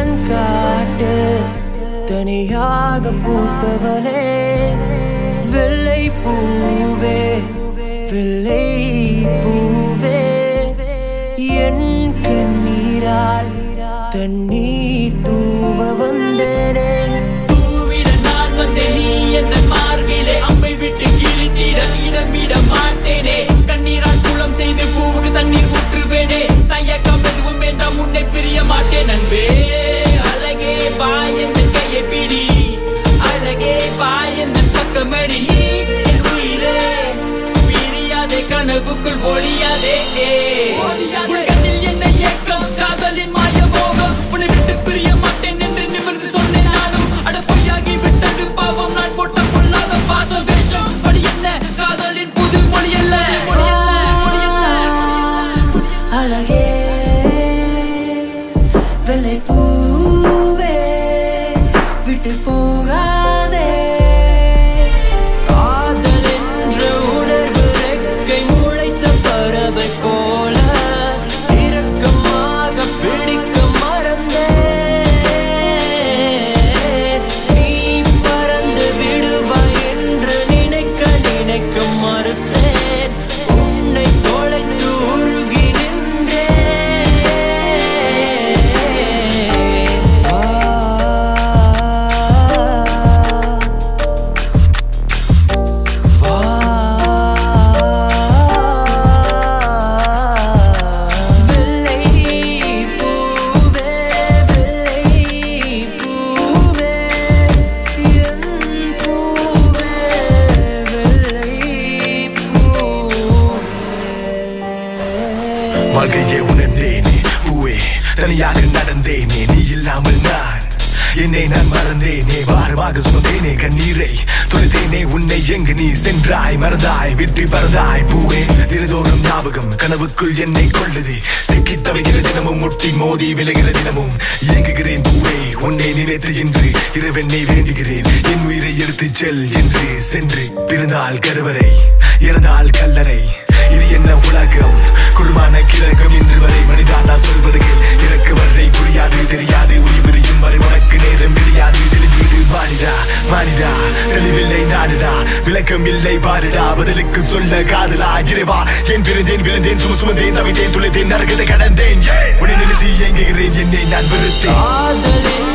காட்டு தனியாக பூத்தவளே வெள்ளை பூவே வெள்ளை பூவே என் கண்ணீரால் தண்ணீர் தூவ வந்தேனே பூவிட நான் வந்தேன் நீ எந்த மார்பிலே அம்பை விட்டு கிழித்திட இடமிட மாட்டேனே கண்ணீரால் குளம் செய்து பூவுக்கு தண்ணீர் ஊற்றுவேனே தயக்கம் எதுவும் வேண்டாம் உன்னை பிரிய மாட்டேன் அன்பே அழகே வா எந்த கையை பிடி அழகே வா எந்த பக்கமடி என் உயிரே பிரியாதே கனவுக்குள் ஒளியாதே உன் கண்ணில் என்ன ஏக்கம் காதலின் மாய மோகம் உன்னை விட்டு பிரிய மாட்டேன் என்று நிமிர்ந்து சொன்னேன் நானும் அட பொய்யாகி விட்டது பாவம் நான் போட்ட பொல்லாத பாசம் வேஷம் படி என்ன காதலின் புது மொழி அல்ல மொழி அல்ல, மொழி அல்ல. அழகே வெள்ளை பூவே விட்டு போகாதே காதல் என்ற உணர்வு ரெக்கை முளைத்த பறவை போல இறுக்கமாக பிடிக்க மறந்தேன் நீ பறந்து விடுவாய் என்று நினைக்க நினைக்க மறுத்தேன் உன்னை தொலைத்து உருகி நின்றேன் வா வா வெள்ளை பூவே வெள்ளை பூவே என் பூவே வெள்ளை பூவே வாழ்க்கையே உணர்ந்தேனே பூவே தனியாக நடந்தேனே நீ இல்லாமல் நான் என்னை நான் மறந்தேனே பாரமாக சுமந்தேனே கண்ணீரை துளைத்தேனே உன்னை எங்கு நீ சென்றாய் மறந்தாய் விட்டு பறந்தாய் பூவே தினதோறும் ஞாபகம் கனவுக்குள் என்னை கொள்ளுது சிக்கி தவிக்கிற தினமும் முட்டி மோதி விலகிற தினமும் இயங்குகிறேன் பூவே உன்னை நினைத்து என்று இரவெண்ணை வேண்டுகிறேன் என் உயிரை எடுத்து செல் என்று சென்று பிறந்தால் கருவறை இறந்தால் கல்லறை இது என்ன உலகம் குருமான கிழக்கம் என்று வரை மனிதா நான் சொல்வது கேள் இறக்கு வரை புரியாது தெரியாது உயிரியும் வரை உனக்கு நேரம் விடியாது தெளிவீடு மானிடா மானிடா தெளிவில்லை நாடுடா விளக்கம் இல்லை பாருடா பதிலுக்கு சொல்ல காதலா இறைவா என் பிறந்தேன் விழுந்தேன் சும சுமந்தேன் தவித்தேன் துளைத்தேன் நரகத்தை கடந்தேன் உன்னை நினைத்து இயங்குகிறேன் என்னை நான் வெறுத்தேன் காதலின்